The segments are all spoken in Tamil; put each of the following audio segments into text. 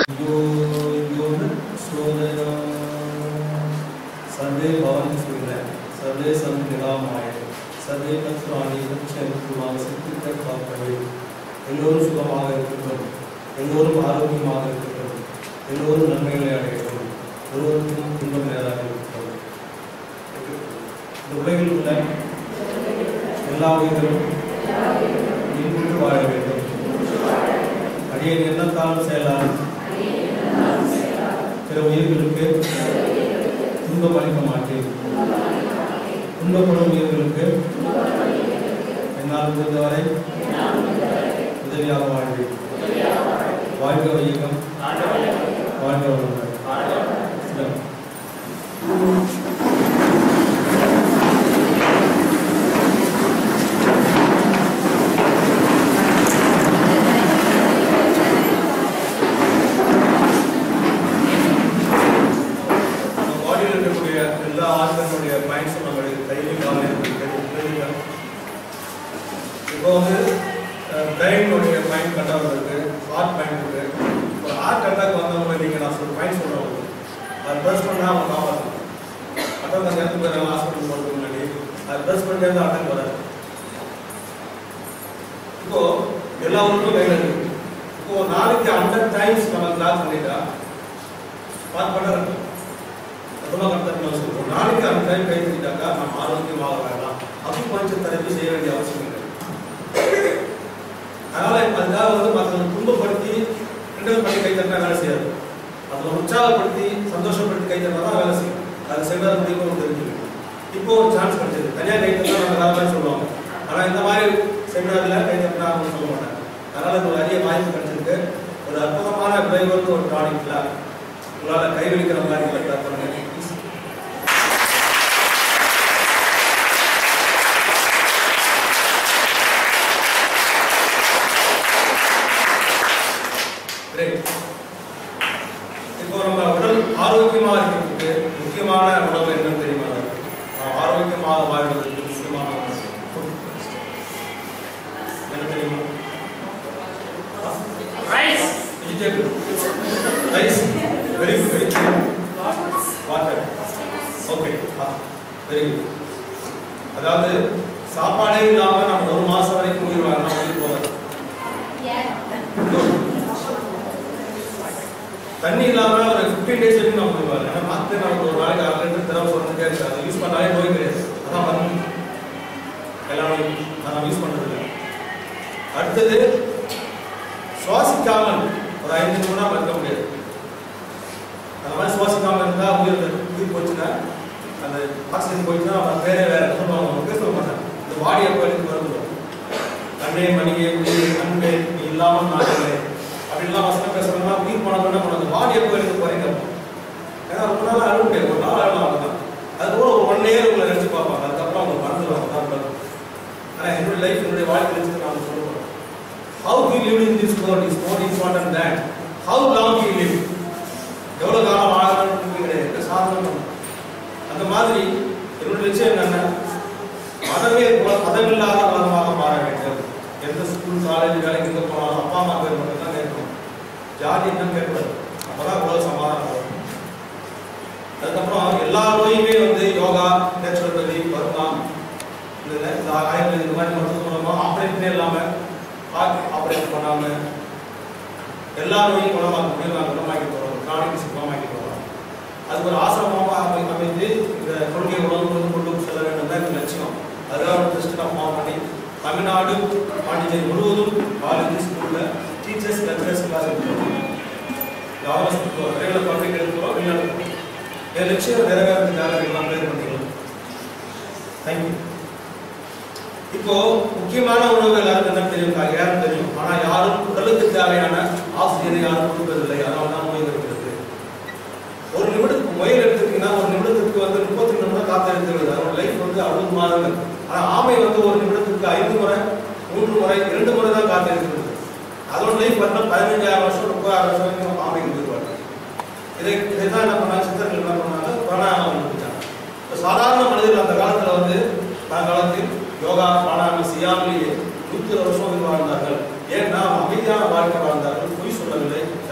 यो यो सोदय सर्वे भवन्तु सुखिनः सर्वे सन्तु निरामय सर्वे பத்ராணி பட்சமாக சித்திக்க காப்பவை எல்லோரும் சுகமாக இருக்கட்டும் எல்லோரும் ஆரோக்கியமாக இருக்கட்டும் எல்லோரும் நன்மைகளை அடையட்டும் ஒருவருக்கும் துன்பம் நேராக இருக்கட்டும் இந்த உலகில் உள்ள எல்லா உயிர்களும் இன்புற்று வாழ வேண்டும் அடியேன் எண்ணத்தாலும் செயலாலும் பிற உயிர்களுக்கு துன்பம் அளிக்க மாட்டேன் துன்பப்படும் உயிர்களுக்கு என்னால் முடிந்தவரை உதவியாக வாழ்வேன் வாழ்க வையகம் வாழ்க வளமுடன் சிலம். நம்ம பாடியில் இருக்கக்கூடிய எல்லா ஆர்கனுடைய பாயிண்ட்ஸும் நம்மளுடைய கையிலும் காலையும் இருக்கு இப்போ வந்து பிரெயினுடைய பாயிண்ட் கட்டாக இருக்கு ஹார்ட் பாயிண்ட் இருக்கு இப்போ ஹார்ட் அட்டாக் வந்தவங்க நீங்கள் நான் சொல்ல பாயிண்ட் சொல்கிறேன் உங்களுக்கு அது ப்ரெஸ் பண்ணால் அவங்க காப்பாற்றணும் அட்டன் அந்த நேரத்துக்கு போய் ஹாஸ்பிட்டல் போகிறதுக்கு முன்னாடி அது ப்ரெஸ் பண்ணிட்டே இருந்தால் அட்டன் வராது இப்போ எல்லாருக்கும் கையில் இருக்கு இப்போ நாளைக்கு ஹண்ட்ரட் டைம்ஸ் நம்ம கிளாஸ் பண்ணிட்டா பார்த்து பண்ணுறது அதுதான் கருத்து சொல்றோம் நாளைக்கு அந்த டைம் கை தட்டிட்டாக்கா நம்ம ஆரோக்கியமாக வேண்டாம் அது கொஞ்சம் தெரப்பி செய்ய வேண்டிய அவசியம் இல்லை அதனால அதுக்காக வந்து மற்றவங்க துன்பப்படுத்தி கிண்டல் பண்ணி கை தட்டினா வேலை செய்யாது அதை உற்சாகப்படுத்தி சந்தோஷப்படுத்தி கை தட்டினா தான் வேலை செய்யும் அது செவ்வாறு முடியும் தெரிஞ்சுக்கணும் இப்போ ஒரு சான்ஸ் கிடைச்சது தனியாக கை தட்டினா நம்ம வேற மாதிரி சொல்லுவாங்க ஆனால் இந்த மாதிரி செமினாரில் கை தட்டினா அவங்க சொல்ல மாட்டாங்க அதனால இது ஒரு அரிய வாய்ப்பு கிடைச்சிருக்கு ஒரு அற்புதமான விளைவு ஒரு ப்ராடக்ட்ல உங்களால் கைவிழிக்கிற மாதிரி இல்லை பண்ணுங்க Great. இப்போ நம்ம உடல் ஆரோக்கியமா இருக்கிறதுக்கு முக்கியமான உணவு என்னன்னு தெரியுமா நாம் ஆரோக்கியமாக வாழ்வதற்கு முக்கியமான உணவு. Food. என்ன தெரியுமா Rice. vegetable rice very good very good water okay very good அதாவது சாப்பாடே இல்லாம நம்ம ஒரு மாசம் வரைக்கும் உயிர் வாழலாம் உயிர் போகாது தண்ணி இல்லாம ஒரு ஃபிஃப்டீன் டேஸ் வரைக்கும் நம்ம உயிர் வாழலாம் ஏன்னா மாத்து நமக்கு ஒரு நாளைக்கு அரை லிட்டர் தடவை சொல்லிட்டே இருக்கு அதை யூஸ் பண்ணாலே நோய் கிடையாது அதான் வந்து எல்லா நோயும் நான் யூஸ் பண்றது இல்லை அடுத்தது சுவாசிக்காமல் ஒரு ஐந்து நிமிடம் இருக்க முடியாது அந்த மாதிரி சுவாசிக்காம இருந்தா உயிர் உயிர் போச்சுன்னா அந்த ஆக்சிஜன் போயிடுச்சுன்னா அவன் வேற வேற சொல்லுவாங்க அவங்க பேச மாட்டாங்க இந்த பாடி எப்போ எனக்கு வருது கண்ணே மணியே உயிரே அன்பே நீ இல்லாமல் நான் இல்லை அப்படின்லாம் வசனம் பேசுறதுனா உயிர் போன என்ன பண்ண அந்த பாடி எப்போ எனக்கு குறைங்க ஏன்னா ரொம்ப நாள் அழுக முடியாது ஒரு நாள் அழலாம் அவங்க அது கூட ஒரு ஒன் இயர் உங்களை நினைச்சு பார்ப்பாங்க அதுக்கப்புறம் அவங்க மறந்துடுவாங்க தான் உலகம். ஆனா என்னுடைய லைஃப் என்னுடைய வாழ்க்கை நினைச்சு நான் சொல்லுவேன் how he lived in this world is more important than how long he lived எவ்வளவு காலம் வாழணும்னு கிடையாது சாதனம் அந்த மாதிரி என்னுடைய லட்சியம் என்னன்னா மதமே உல- மதமில்லாத உலகமாக மாற வேண்டும் எந்த ஸ்கூல் காலேஜ் வேலைக்கு எங்க போனாலும் அப்பா அம்மா பேர் மட்டும் தான் கேட்கணும் ஜாதி என்ன கேட்கக்கூடாது அப்பதான் உலக சமாதானம் வரும் அதுக்கப்புறம் எல்லா நோயுமே வந்து யோகா நேச்சுரோபதி பர்மா இந்த இந்த ஆயுர்வேத இந்த மாதிரி மருத்துவம் மூலமா ஆப்ரேஷனே இல்லாம ஆப்ரேஷன் பண்ணாம எல்லா நோயும் குணமாக்க முடியும் நான் குணமாக்கி போகிறோம் கிரானிக் குணமாக்கி போகிறோம் அது ஒரு ஆசிரமமாக அமை அமைந்து இந்த கொள்கை உணவு கொண்டு கொண்டு செல்ல வேண்டும் தான் இந்த லட்சியம் அதுக்காக ஒரு ட்ரஸ்ட் நான் ஃபார்ம் பண்ணி தமிழ்நாடு பாண்டிச்சேரி முழுவதும் காலேஜ் ஸ்கூலில் டீச்சர்ஸ் லெக்சரர்ஸ் கிளாஸ் எடுத்துருக்கோம் கவர்மெண்ட் விரைவில் பப்ளிக் எடுத்துக்கிறோம் வெளிநாடு என் லட்சியம் நிறைவேறதுக்காக எல்லாம் பேர் பண்ணிக்கலாம் தேங்க்யூ இப்போ முக்கியமான உணவு எல்லாருக்கும் என்ன தெரியும் யாரும் தெரியும் ஆனா யாரும் உடலுக்கு தேவையான ஆக்சிஜனை யாரும் கொடுப்பதில்லை அதனால தான் நோய் இருக்கிறது ஒரு நிமிடத்துக்கு முயல் எடுத்துக்கிட்டீங்கன்னா ஒரு நிமிடத்துக்கு வந்து முப்பத்தி நிமிடம் காத்து எடுத்துக்கிறது அதோட லைஃப் வந்து அறுபது மாதங்கள் ஆனா ஆமை வந்து ஒரு நிமிடத்துக்கு ஐந்து முறை மூன்று முறை இரண்டு முறை தான் காத்து எடுக்கிறது அதோட லைஃப் பார்த்தா பதினஞ்சாயிரம் வருஷம் முப்பதாயிரம் வருஷம் வரைக்கும் ஆமைக்கு உயிர்வாங்க இதை இதை தான் என்ன பண்ணாங்க சித்தர்கள் என்ன பண்ணாங்க பிராணாயாமம் கண்டுபிடிச்சாங்க இப்போ சாதாரண மனிதர்கள் அந்த காலத்துல வந்து காலத்தில் யோகா பிராணாயாமம் செய்யாமலேயே நூத்தி வருஷம் உயிர் வாழ்ந்தார்கள் ஏன்னா அவங்க அமைதியான வாழ்க்கை வாழ்ந்தார்கள் பொய் சொல்லவில்லை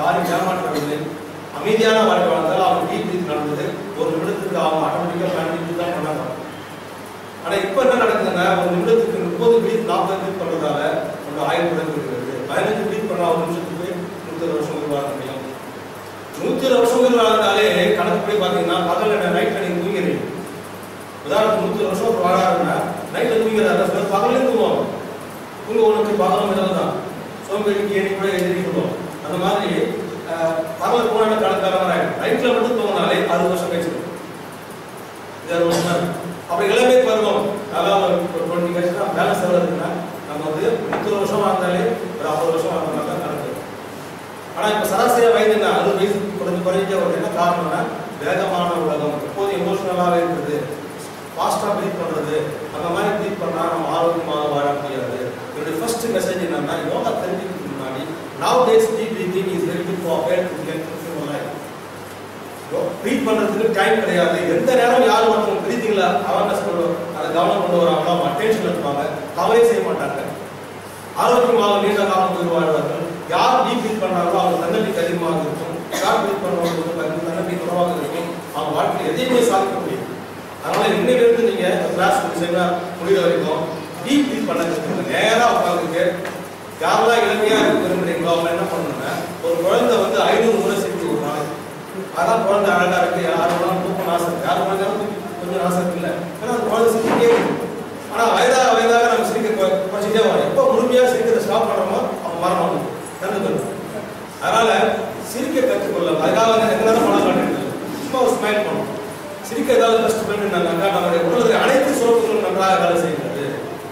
யாரும் ஏமாற்றவில்லை அமைதியான வாழ்க்கை வாழ்ந்தால் அவங்க டீ பிரீத் நடந்தது ஒரு நிமிடத்துக்கு அவங்க ஆட்டோமேட்டிக்காக பயன்படுத்தி தான் பண்ணாங்க ஆனா இப்ப என்ன நடக்குதுன்னா ஒரு நிமிடத்துக்கு முப்பது பிரீத் நாற்பது பிரீத் பண்றதால நம்ம ஆயுள் குறைந்து விடுகிறது பதினஞ்சு பிரீத் பண்ணா ஒரு நிமிஷத்துக்கு நூத்தி வருஷம் உயிர் வாழ முடியும் நூத்தி இருபது வருஷம் உயிர் வாழ்ந்தாலே கணக்குப்படி பாத்தீங்கன்னா பகல்ல நைட்ல நீங்க தூங்கிறீங்க உதாரணத்துக்கு நூத்தி வருஷம் ஒரு வாழாருன்னா நைட்ல தூங்கிறாரு சிலர் பகல்ல தூங்குவாங்க தூங்க உனக்கு பகலும் இரவு தான் சோம்பேறிக்கு ஏறி கூட எதிரி சொல்லுவோம் அந்த மாதிரி அஹ், பகல் போன கணக்காரமாக ஆயிடும் நைட்ல மட்டும் தூங்கினாலே அறுபது வருஷம் கழிச்சு இது அறுபது வருஷம் தான் இருக்கு. அப்படி இளமை பருவம் அதாவது ஒரு டுவெண்ட்டி இயர்ஸ் தான் பேலன்ஸ் எவ்வளோ இருக்குன்னா நம்ம வந்து முப்பது வருஷம் வாழ்ந்தாலே ஒரு ஐம்பது வருஷம் வாழ்ந்தா தான் கணக்கு ஆனா இப்ப சராசரியா வயது என்ன அறுபது வயசு குறைஞ்சு குறைஞ்ச ஒரு என்ன காரணம்னா வேகமான உலகம் எப்போது எமோஷனலாகவே இருக்குது ஃபாஸ்டா ப்ரீத் பண்றது அந்த மாதிரி ப்ரீத் பண்ணா நம்ம ஆரோக்கியமாக வாழ முடியாது என்னுடைய ஃபர்ஸ்ட் மெசேஜ் என்னன்னா யோகா தெரிஞ்சுக்கிறதுக்கு முன்னாடி nowadays deep breathing is very good for health health life breath பண்றதுக்கு டைம் கிடையாது எந்த நேரம் யாரும் ஒருத்தவங்க பிரீத்திங்ல அவேர்னஸ் கொண்டு அதை கவனம் கொண்டு வராங்களோ அவங்க அட்டென்ஷன் இருப்பாங்க தவறே செய்ய மாட்டாங்க ஆரோக்கியமாக நீண்ட காலம் உயிர் வாழ்வார்கள் யார் டீப் ப்ரீத் பண்றாங்களோ அவங்க தன்னம்பிக்கை அதிகமாக இருக்கும் யார் ப்ரீத் பண்றவங்களுக்கு தன் தன்னம்பிக்கை குறைவாக இருக்கும் அவங்க வாழ்க்கையில் எதையுமே சாதிக்க முடியும் அதனால இன்னையிலிருந்து நீங்க கிளாஸ் செமினார் முடிகிற வரைக்கும் டீப் ப்ரீத் பண்ண கத்துக்கங்க நேரா உட்காந்துட்டு யாரெல்லாம் இளமையா இருக்க விரும்புறீங்களோ அவங்க என்ன பண்ணணும்னா ஒரு குழந்தை வந்து ஐநூறு முறை சிரிச்சு ஒரு நாளைக்கு அதான் குழந்தை அழகா இருக்கு யாரும் தூக்கம் ஆசை இருக்கு யாரும் குழந்தை கொஞ்சம் ஆசை இருக்கு இல்ல ஏன்னா அந்த குழந்தை சிரிக்கே இருக்கு. ஆனா வயதாக வயதாக நம்ம சிரிக்க கொ- குறைச்சிட்டே வரோம் எப்போ முழுமையா சிரிக்கிறத ஸ்டாப் பண்றோமோ அவன் மரணம் வந்து கண்டுக்கணும் அதனால சிரிக்க கற்றுக்கொள்ள அதுக்காக வந்து எந்த நேரம் பணம் காட்டுறது சும்மா ஒரு ஸ்மைல் பண்ணணும் சிரிக்க ஏதாவது கஷ்டப்பட்டுனாக்கா நம்முடைய உடலுடைய அனைத்து சுரப்புகளும் நன்றாக வேலை செய்கிறது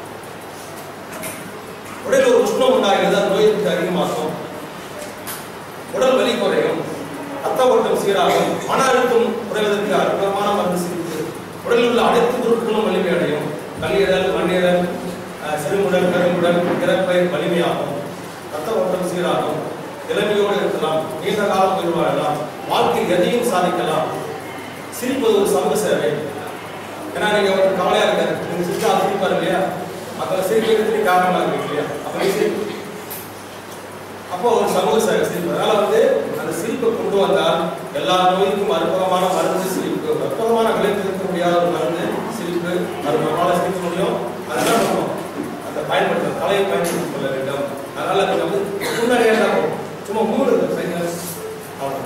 உடலில் ஒரு உஷ்ணம் உண்டாகிறது அது நோய் எதிர்ப்பு அதிகமாகும் உடல் வலி குறையும் ரத்த ஓட்டம் சீராகும் மன அழுத்தம் குறைவதற்கு அற்புதமான மருந்து சிரிப்பு உடலில் உள்ள அனைத்து உறுப்புகளும் வலிமை அடையும் கல்லீரல் மண்ணீரல் அஹ், சிறுமுடல் கருமுடல் இறப்பை வலிமையாகும் ரத்த ஓட்டம் சீராகும் இளமையோடு இருக்கலாம் நீண்ட காலம் உயிர் வாழலாம் வாழ்க்கை எதையும் சாதிக்கலாம் சிரிப்பது ஒரு சமூக சேவை ஏன்னா நீங்க ஒரு கவலையா இருக்காரு நீங்க சிரிச்சா அவர் சிரிப்பாரு இல்லையா மக்களை சிரிக்கிறதுக்கு காரணமா இருக்கு இல்லையா அப்ப நீ சிரிப்பு அப்போ ஒரு சமூக சேவை சிரிப்பு அதனால வந்து அந்த சிரிப்பை கொண்டு வந்தால் எல்லா நோய்க்கும் அற்புதமான மருந்து சிரிப்பு அற்புதமான விளைவு இருக்க முடியாத ஒரு மருந்து சிரிப்பு அது நம்மளால சிரிக்க முடியும் அதெல்லாம் பண்ணுவோம் அந்த பயன்படுத்த கலையை பயன்படுத்திக் கொள்ள வேண்டும் அதனால கொஞ்சம் வந்து முன்னாடியே தான் போகும். சும்மா மூணு இருக்கு சரிங்களா? அவ்வளவுதான்.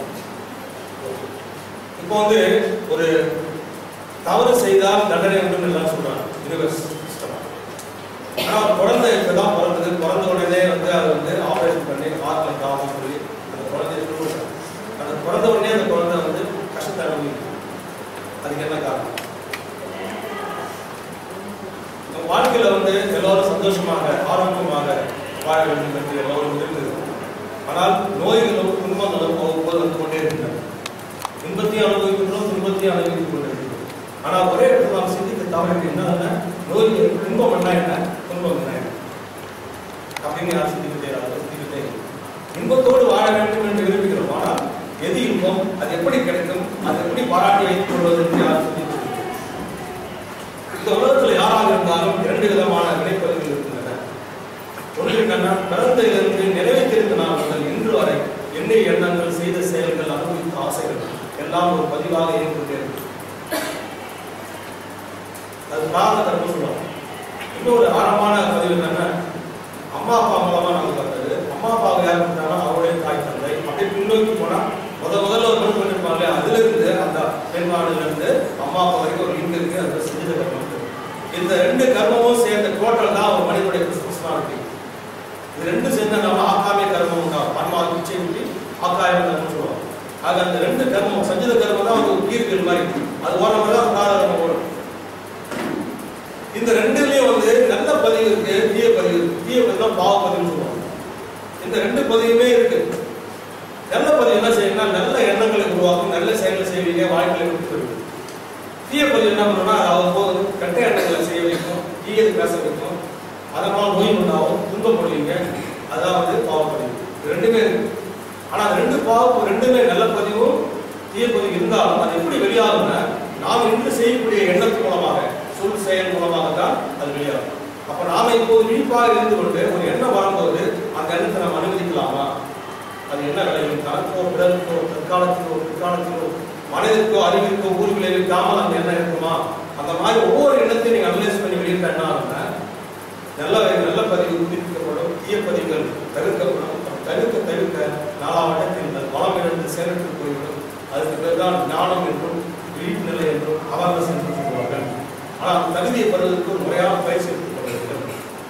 இப்போ வந்து ஒரு தவறு செய்தால் தண்டனை உண்டு எல்லாம் சொல்றாங்க யூனிவர்ஸ் சிஸ்டம் ஆனா ஒரு குழந்தை இப்பதான் பிறந்தது பிறந்த உடனே வந்து அதை வந்து ஆபரேஷன் பண்ணி ஹார்ட்ல காவல் சொல்லி அந்த குழந்தைய கொடுக்குறாங்க அந்த பிறந்த உடனே அந்த குழந்தை வந்து கஷ்டத்தை அனுபவிக்கும் அதுக்கு என்ன காரணம் நம்ம வாழ்க்கையில வந்து எல்லாரும் சந்தோஷமாக ஆரோக்கியமாக வாழ வேண்டும் என்று எல்லோரும் விரும்புகிறோம் ஆனால் நோய்களும் துன்பங்களும் ஒவ்வொரு வந்து கொண்டே இருக்கின்றன இன்பத்தையும் அனுபவிக்கின்றோம் துன்பத்தையும் அனுபவித்துக் கொண்டிருக்கிறோம் ஆனா ஒரே இடத்துல நாம் சிந்திக்க தவறு என்னன்னா நோய் துன்பம் என்ன என்ன துன்பம் என்ன என்ன அப்படின்னு யாரும் சிந்திக்கவே இல்லை, சிந்திக்கவே இல்லை. இன்பத்தோடு வாழ வேண்டும் என்று விரும்புகிறோம் ஆனால் எது இன்பம் அது எப்படி கிடைக்கும் அது எப்படி பாராட்டி வைத்துக் கொள்வது என்று யாரும் சிந்திக்கவில்லை. இந்த உலகத்தில் யாராக இருந்தாலும் இரண்டு விதமான வினைப்பதிவுகள் இருக்கின்றன ஒன்று என்னன்னா பிறந்ததிலிருந்து நிறைவேற்றிருந்த நாள் முதல் இன்று வரை எண்ணெய் எண்ணங்கள் செய்த செயல்கள் அனுபவித்த ஆசைகள் எல்லாம் ஒரு பதிவாக இயங்கிக்கொண்டே இருக்கு அது காரண கர்மம் சொல்லுவாங்க இன்னொரு ஆழமான பதிவு என்னன்னா அம்மா அப்பா மூலமா நமக்கு வந்தது அம்மா அப்பாவை யார் பண்ணாலும் அவருடைய தாய் தந்தை அப்படியே பின்னோக்கி போனா முத முதல்ல ஒரு மனு பண்ணிருப்பாங்க அதுல இருந்து அந்த பெண்பாடுல இருந்து அம்மா அப்பா வரைக்கும் ஒரு லிங்க் இருக்கு அது செஞ்ச கர்மம் இருக்கு. இந்த ரெண்டு கர்மமும் சேர்ந்த டோட்டல் தான் ஒரு மனிதனுடைய கிறிஸ்துவ இது ரெண்டும் சேர்ந்தா நம்ம ஆக்காமே கர்மம் உண்டாகும் பன்மா பிச்சை ஊட்டி ஆக்காயம் கர்மம் சொல்லுவோம் ஆக அந்த ரெண்டு கர்மம் சஞ்சித கர்மம் தான் ஒரு உயிர்கள் மாதிரி அது ஓரம் தான் பிரார கர்மம் ஓடும் இந்த ரெண்டுலயும் வந்து நல்ல பதிவு இருக்கு தீய பதிவு இருக்கு தீய பதிவு தான் பாவ பதிவுன்னு சொல்லுவாங்க இந்த ரெண்டு பதிவுமே இருக்கு நல்ல பதிவு என்ன செய்யணும்னா நல்ல எண்ணங்களை உருவாக்கும் நல்ல செயல்களை செய்வீங்க வாழ்க்கையில கொடுத்து தீய பதிவு என்ன பண்ணுன்னா அது போது கெட்ட எண்ணங்களை செய்ய வைக்கும் தீயது பேச வைக்கும் அதனால நோய் உண்டாகும் துன்பப்படுவீங்க அதான் வந்து பாவப்பதிவு இது ரெண்டுமே இருக்கு ஆனா அந்த ரெண்டு பாவம் ரெண்டுமே நல்ல பதிவும் தீய பதிவு இருந்தாலும் அது எப்படி வெளியாகும்னா நாம் இன்று செய்யக்கூடிய எண்ணத்து மூலமாக சொல் செயல் மூலமாக தான் அது வெளியாகும் அப்ப நாம இப்போது விழிப்பாக இருந்து கொண்டு ஒரு எண்ணம் வரும்போது அந்த எண்ணத்தை நாம் அனுமதிக்கலாமா அது என்ன விளையும் தனக்கோ பிறருக்கோ தற்காலத்திலோ பிற்காலத்திலோ மனதிற்கோ அறிவிற்கோ ஊர் விளைவிக்காமல் அந்த எண்ணம் இருக்குமா அந்த மாதிரி ஒவ்வொரு எண்ணத்தையும் நீங்க அனலைஸ் பண்ணி வெளியிட்ட என்ன ஆகும்னா நல்ல நல்ல பதிவு புதுப்பிக்கப்படும் தீய பதிவுகள் தவிர்க்கப்படும் அப்படி தவிர்க்க தவிர்க்க நாலாவட்டத்தில் இந்த பலம் இழந்து சேரத்து போய்விடும் அதுக்கு பேர்தான் ஞானம் என்றும் விழிப்பு நிலை என்றும் அவேர்னஸ் என்றும் சொல்லுவார்கள் ஆனால் அந்த தகுதியை பெறுவதற்கு ஒரு முறையான பயிற்சி எடுத்துக்கொள்ள வேண்டும்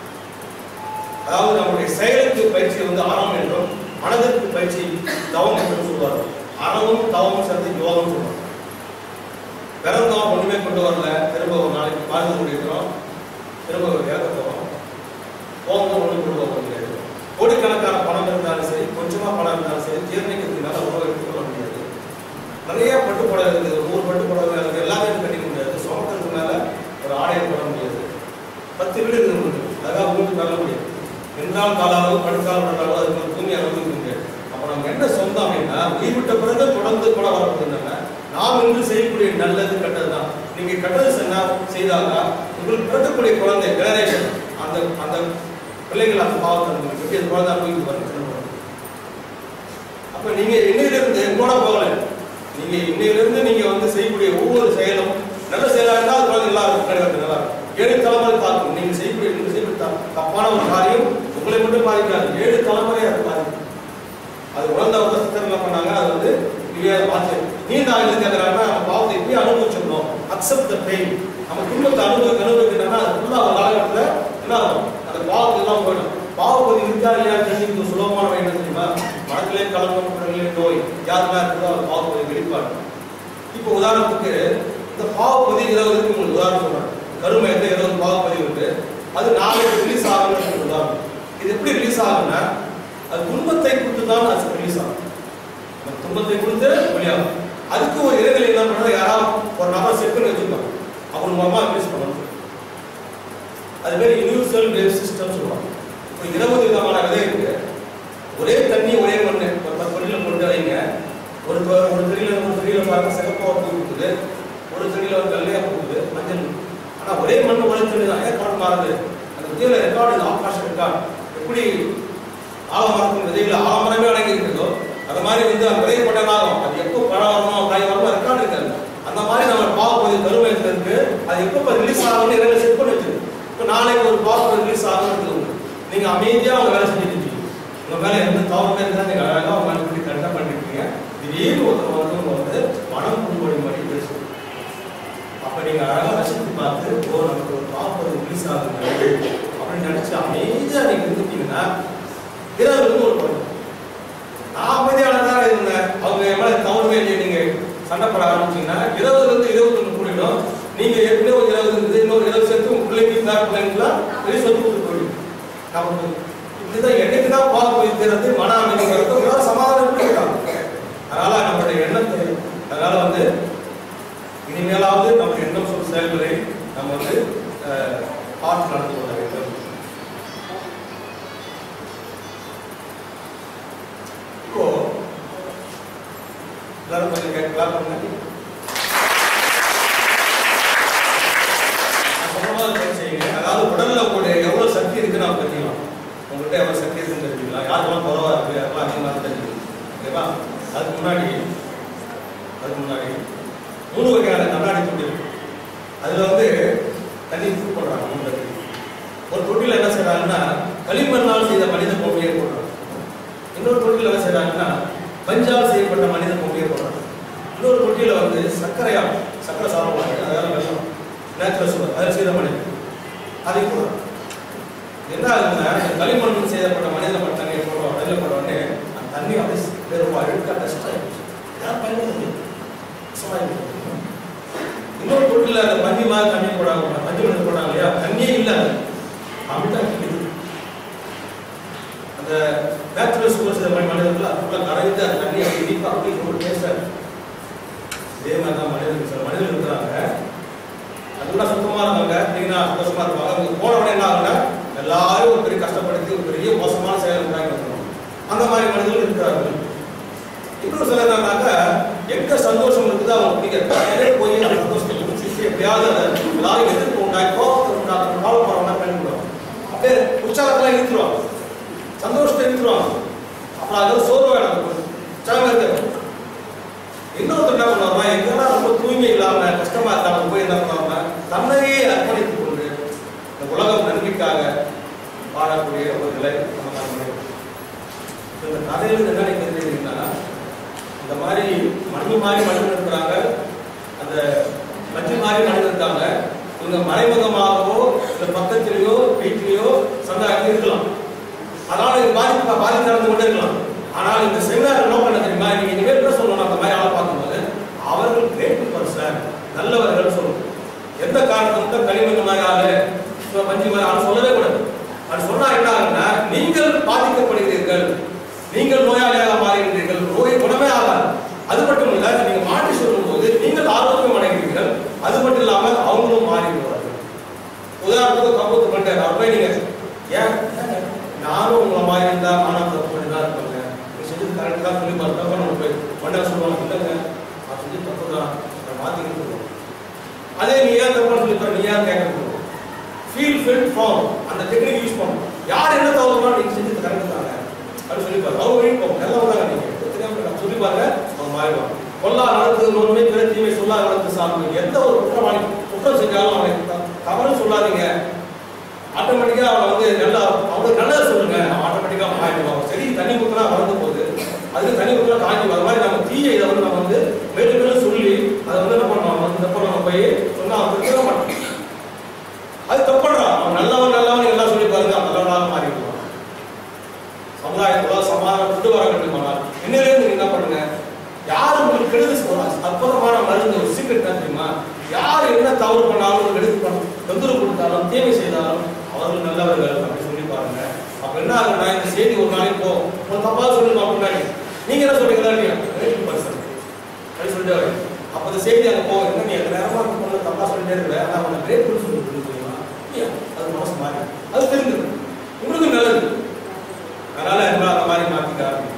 அதாவது நம்முடைய செயலுக்கு பயிற்சி வந்து அறம் என்றும் மனதிற்கு பயிற்சி தவம் என்றும் சொல்வார்கள் அறமும் தவமும் சேர்ந்து யோகம் சொல்லுவாங்க பிறந்தோம் ஒண்ணுமே கொண்டு வரல திரும்ப ஒரு நாளைக்கு வாழ்ந்து கொண்டிருக்கிறோம் திரும்ப ஒரு இறக்க போறோம் போகணும் ஒண்ணு கொண்டு போக முடியாது கோடிக்கணக்கான பணம் இருந்தாலும் சரி கொஞ்சமா பணம் இருந்தாலும் சரி ஜீரணிக்கிறதுக்கு மேல உணவு எடுத்துக்கொள்ள முடியாது நிறைய பட்டுப்படை இருக்குது ஒரு நூறு பட்டுப்படை இருக்குது எல்லாத்தையும் கட்டிக்க முடியாது சுமக்கிறதுக்கு மேல ஒரு ஆடையை போட முடியாது பத்து வீடு இருக்குது உங்களுக்கு அதான் உங்களுக்கு தள்ள முடியாது என்றால் காலாளவு படுக்கால் அளவு அதுக்கு ஒரு பூமி அளவு முடியாது அப்ப நம்ம என்ன சொந்தம் அப்படின்னா உயிர் விட்ட பிறகு தொடர்ந்து கூட வரப்போது என்னன்னா நாம் இன்று செய்யக்கூடிய நல்லது கெட்டது தான் நீங்க கெட்டது செஞ்சா செய்தாக்கா உங்களுக்கு பிறக்கக்கூடிய குழந்தை ஜெனரேஷன் அந்த அந்த பிள்ளைகள் அந்த பாவத்தை அனுபவிக்கும். எப்படி அந்த குழந்தை அனுபவித்து பாருங்க அப்ப நீங்க இன்னையிலிருந்து கூட போகல நீங்க இன்னையிலிருந்து நீங்க வந்து செய்யக்கூடிய ஒவ்வொரு செயலும் நல்ல செயலா இருந்தால் அது குழந்தை நல்லா இருக்கும் கிடையாது நல்லா இருக்கும் ஏழு தலைமுறை தாக்கும் நீங்க செய்யக்கூடிய நீங்க செய்யக்கூடிய த- தப்பான ஒரு காரியம் உங்களை மட்டும் பாதிக்காது ஏழு தலைமுறையை அது பாதிக்கும் அது உணர்ந்த ஒரு சித்தர் என்ன பண்ணாங்க அது வந்து இல்லையா மாற்று நீண்ட ஆயுள் கேட்கறாங்கன்னா நம்ம பாவத்தை இப்படியே அனுபவிச்சிடணும் அக்செப்ட் த பெயின் நம்ம துன்பத்தை அனுபவிக்க அனுபவிக்கணும்னா அது ஃபுல்லாக ஒரு காலகட்டத்தில் என்ன ஆகும் அந்த பாவத்தை எல்லாம் போயிடும் பாவப்பதி இருக்கா இல்லையா தெரிஞ்சுக்க சுலபமான வழி என்ன தெரியுமா மனத்திலே கலங்கம் குடங்களே நோய் யாருமே இருக்குதோ அது பாவப்பதி வெளிப்பாடு இப்போ உதாரணத்துக்கு இந்த பாவப்பதி இருபது இருக்கு உங்களுக்கு உதாரணம் சொல்றேன் கருமையத்தை இருபது பாவப்பதி இருக்கு அது நாளைக்கு ரிலீஸ் ஆகும்னு உதாரணம் இது எப்படி ரிலீஸ் ஆகும்னா அது துன்பத்தை கொடுத்து தான் அது ரிலீஸ் ஆகும் அந்த துன்பத்தை கொடுத்து வெளியாகும் அதுக்கு ஒரு இறைகள் என்ன பண்றது யாராவது ஒரு நபர் செட் பண்ணி வச்சிருப்பாங்க அவங்க மூலமா ரிலீஸ் பண்ணணும் அது பேர் யூனிவர்சல் வேவ் சிஸ்டம் சொல்லுவாங்க இப்போ இருபது விதமான விதை இருக்கு ஒரே தண்ணி ஒரே மண்ணு ஒரு பத்து மணில கொண்டு வைங்க ஒரு ப- ஒரு செடியில ஒரு செடியில பாருங்க சிகப்பா பூ கொடுக்குது ஒரு செடியில வந்து வெள்ளையா கொடுக்குது மஞ்சள் ஆனா ஒரே மண் ஒரே தண்ணி தான் ஏன் காரணம் மாறுது அந்த விதையில ரெக்கார்டு ஆகாஷ ரெக்கார்டு எப்படி ஆலமரத்தின் விதையில ஆலமரமே அடங்கி இருக்குதோ அந்த மாதிரி வந்து அந்த விதை பட்டனாகும் அது எப்போ பழம் வரணும் காய் வரணும் ரெக்கார்டு இருக்காது அந்த மாதிரி நம்ம பாவப்பகுதி கருமையத்தில் இருக்கு அது எப்போ ரிலீஸ் ஆகும்னு இறைவன் செட் பண்ணி வச்சிருக்கு இப்போ நாளைக்கு ஒரு பாவம் ரிலீஸ் ஆகும்னு நீங்க அமைதியா அவங்க வேலை செஞ்சுட்டு இருக்கீங்க உங்க மேல எந்த தவறுமே இருந்தா நீங்க அழகா அவங்க மேல இப்படி கரெக்டா பண்ணிருக்கீங்க திடீர்னு ஒருத்தர் வந்து உங்க வந்து மனம் புண்படி மாதிரி பேசுவோம் அப்ப நீங்க அழகா ரசித்து பார்த்து ஓ நமக்கு ஒரு பாப்பது ரிலீஸ் ஆகுது அப்படின்னு நினைச்சு அமைதியா நீங்க இருந்துட்டீங்கன்னா இரவு வந்து ஒரு படம் நான் அமைதியான தான் இருந்தேன் அவங்க என் மேல தவறுமே இல்லையே நீங்க சண்டை போட ஆரம்பிச்சீங்கன்னா இருபதுல இருந்து இருபத்தொன்னு கூடிடும் நீங்க ஏற்கனவே ஒரு இருபது இருக்குது இன்னொரு இருபது சேர்த்து உங்க பிள்ளைக்கு தான் பிள்ளைங்களாம் வெளியே சொல்லி கொடுத்து போயிடும் நமக்கு இப்படிதான் என்னைக்கு தான் பால் போய் தீர்றது மன அமைதிங்கிறது ஒரு நாள் சமாதானம் பண்ணிருக்காங்க அதனால நம்மளுடைய எண்ணத்தை அதனால வந்து இனிமேலாவது நம்ம எண்ணம் சொல் செயல்களை நம்ம வந்து அஹ், பார்த்து நடந்து கொள்ள வேண்டும் இப்போ எல்லாரும் கொஞ்சம் கேட்கலாம் பண்ணுங்க நான் சொன்ன மாதிரி கொஞ்சம் செய்யுங்க. அதாவது உடல்ல கூட எவ்வளவு சக்தி இருக்குன்னு நம்ம தெரிஞ்சுக்கலாம் உங்கள்கிட்ட எவ்வளவு சக்தி இருக்குன்னு தெரிஞ்சுக்கலாம் யாருக்கெல்லாம் குறவா இருக்கு யாருக்கெல்லாம் அதிகமா இருக்கு தெரிஞ்சுக்கலாம் ஓகேவா அதுக்கு முன்னாடி அதுக்கு முன்னாடி மூணு வகையான கண்ணாடி தொட்டி இருக்கு அதுல வந்து தண்ணி ஃபில் பண்றாங்க மூணு தொட்டி. ஒரு தொட்டில என்ன செய்றாங்கன்னா களிமண்ணால் செய்த மனித பொம்மையை போடுறாங்க இன்னொரு தொட்டில என்ன செய்றாங்கன்னா பஞ்சால் செய்யப்பட்ட மனித பொம்மையை போடுறாங்க இன்னொரு தொட்டில வந்து சர்க்கரையால் சர்க்கரை சாப்பிடுவாங்க அதாவது வெள்ளம் நேச்சுரல் சுகர் அதில் செய்த மனிதன் அதை போடுறாங்க என்ன ஆகுதுன்னா இந்த களிமண் செய்யப்பட்ட மனித மட்டும் தண்ணியை போடுறோம் அதில் போட உடனே அந்த தண்ணி அப்படியே வெறும் அழுக்கா டஸ்ட் ஆயிடுச்சு யாரும் பயன்படுத்த முடியாது கஷ்டமாயிடுச்சு. இன்னொரு தொட்டில அந்த மஞ்சு மாதிரி தண்ணி போடாங்க மஞ்சள் மருந்து போடாங்க இல்லையா தண்ணியே இல்லை அது. அப்படிதான் இருக்குது அந்த நேச்சுரல் சுகர் செய்த மாதிரி மனிதர்கள் அதுக்குள்ள கரைந்து அந்த தண்ணி அப்படி இனிப்பா அப்படி ரொம்ப டேஸ்டா இருக்கு இதே மாதிரி தான் மனிதர்கள் சில மனிதர்கள் இருக்கிறாங்க அதுக்குள்ள சுத்தமா இருக்காங்க நீங்கன்னா சந்தோஷமா இருப்பாங்க அவங்க போன உடனே என்ன ஆகுனா எல்லாரும் ஒரு பெரிய கஷ்டப்படுத்தி ஒரு பெரிய மோசமான செயல் உண்டாக்கி வந்துடும் அந்த மாதிரி மனிதர்கள் இருக்கிறார்கள் இன்னொரு சிலர் என்னன்னாக்க எங்க சந்தோஷம் இருக்குது அவங்க பிடிக்காது நிறைய போய் அந்த சந்தோஷத்தை பிடிச்சி எப்படியாவது அதை எல்லாரும் எதிர்ப்பு உண்டாக்கி கோபத்தை உண்டாக்கி கால் போறவங்க பயன்படுவாங்க அப்படியே உற்சாகத்தெல்லாம் இழுத்துருவாங்க சந்தோஷத்தை இழுத்துருவாங்க அப்புறம் அது சோர்வாயிடும் உற்சாகமா இருக்காது இன்னொருத்தர் என்ன பண்ணுவாங்க எங்கெல்லாம் ரொம்ப தூய்மை இல்லாம கஷ்டமா இருந்தாலும் போய் என்ன பண்ணுவாங்க தன்னையே அர்ப்பணித்துக் கொண்டு இந்த உலகம் நன்மைக்காக வாழக்கூடிய ஒரு நிலை நம்ம பார்க்கிறோம். இந்த கதையில என்ன நீங்க தெரிஞ்சுக்கிட்டீங்கன்னா இந்த மாதிரி மணி மாதிரி மனிதன் இருக்கிறாங்க அந்த மஞ்சு மாதிரி மனிதன் இருக்காங்க இவங்க மறைமுகமாகவோ இந்த பக்கத்திலேயோ வீட்டிலேயோ சந்தாகம் இருக்கலாம் அதனால இது பாதிப்பு பாதிப்பு நடந்து கொண்டே இருக்கலாம் ஆனால் இந்த செமினார் என்ன பண்ண தெரியுமா நீங்க இனிமேல் என்ன சொல்லணும் அந்த மாதிரி ஆளை பார்க்கும்போது அவர்கள் கிரேட் பர்சன் நல்லவர்கள் சொல்லணும் எந்த காரணத்துக்கு களிமண் மாதிரி ஆளு இப்ப மஞ்சு மாதிரி ஆளு சொல்லவே கூடாது அது சொன்னா என்ன ஆகுன்னா நீங்கள் பாதிக்கப்படுகிறீர்கள் நீங்கள் நோயாளியாக மாறுகிறீர்கள் நோய் குணமே ஆகாது அது மட்டும் இல்ல நீங்க மாற்றி சொல்லும்போது நீங்கள் ஆரோக்கியம் அடைகிறீர்கள் அது மட்டும் இல்லாம அவங்களும் மாறி விடுவார்கள் உதாரணத்துக்கு கம்பூத்து பண்ணிட்டாரு அவர் போய் நீங்க ஏன் நானும் உங்களை மாதிரி இருந்தா மாணவ தப்பு பண்ணி தான் இருப்பாங்க நீ செஞ்சது கரெக்டாக சொல்லி பார்த்தா நம்ம போய் பண்ண சொல்லுவாங்க இல்லைங்க நான் செஞ்சு தப்பு தான் நான் மாற்றிக்கிட்டு அதே நீ ஏன் தப்புன்னு சொல்லி தர, நீ ஏன் கேட்க ஃபீல் ஃபில் ஃபார்ம் அந்த டெக்னிக் யூஸ் பண்ணணும் யார் என்ன தவறுனா நீங்க செஞ்சது கரெக்ட் தாங்க அப்படின்னு சொல்லி பாருங்க அவங்க வழி போகும் நல்லவங்க தாங்க நீங்க தெரியாம இருக்கலாம். சொல்லி பாருங்க அவங்க மாறிடுவாங்க கொல்லா நடந்தது ஒண்ணுமே பிற தீமை சொல்லா நடந்து சாப்பிடுங்க எந்த ஒரு குற்றவாளி குற்றம் செஞ்சாலும் அவனை த- தவறு சொல்லாதீங்க ஆட்டோமேட்டிக்கா அவன் வந்து நல்லா அவனுக்கு நல்லது சொல்லுங்க அவன் ஆட்டோமேட்டிக்கா மாறிடுவான் சரி தண்ணி ஊத்துனா வளர்ந்து போகுது அதுக்கு தண்ணி ஊத்துனா காஞ்சி வர மாதிரி நம்ம தீய இதை வந்து நம்ம வந்து மேலும் மேலும் சொல்லி அதை வந்து என்ன பண்ணுவோம் வந்து தப்பு நம்ம போய் சொன்னா அவன் திருத்த மாட்டான் அது தப்புடுறான் அவன் நல்லவன் நல்லவன் எல்லாம் சொல்லி பாருங்க அவன் நல்லவனாக மாறிடுவான் சமுதாயத்துல சமாதானம் கொண்டு வர வேண்டுமானால் இன்னிலிருந்து நீங்க என்ன பண்ணுங்க யார் உங்களுக்கு கெடுதல் சொல்றாங்க அற்புதமான மருந்து ஒரு சீக்கிரம் என்ன தெரியுமா யார் என்ன தவறு பண்ணாலும் ஒரு எடுத்து பண்ண தொந்தரவு கொடுத்தாலும் தீமை செய்தாலும் அவர்கள் நல்லவர்கள் அப்படி சொல்லி பாருங்க அப்ப என்ன ஆகுனா இந்த செய்தி ஒரு நாளைக்கு போ ஒரு தப்பா சொல்லுங்க அப்படின்னா நீங்க என்ன சொல்றீங்களா இல்லையா பர்சன் அப்படி சொல்லிட்டு வரேன். அப்ப இந்த செய்தி அங்க போ என்ன நீ எந்த நேரமா அந்த பொண்ணு தப்பா சொல்லிட்டே இருக்கிற ஆனா அவனை கிரேட்ஃபுல் சொல்லி தெரியுமா இல்லையா அது மனசு மாறி அது தெரிஞ்சிடும் உங்களுக்கு நல்லது அதனால என்ன அந்த மாதிரி மாத்திக்க ஆரம்பிக்கும்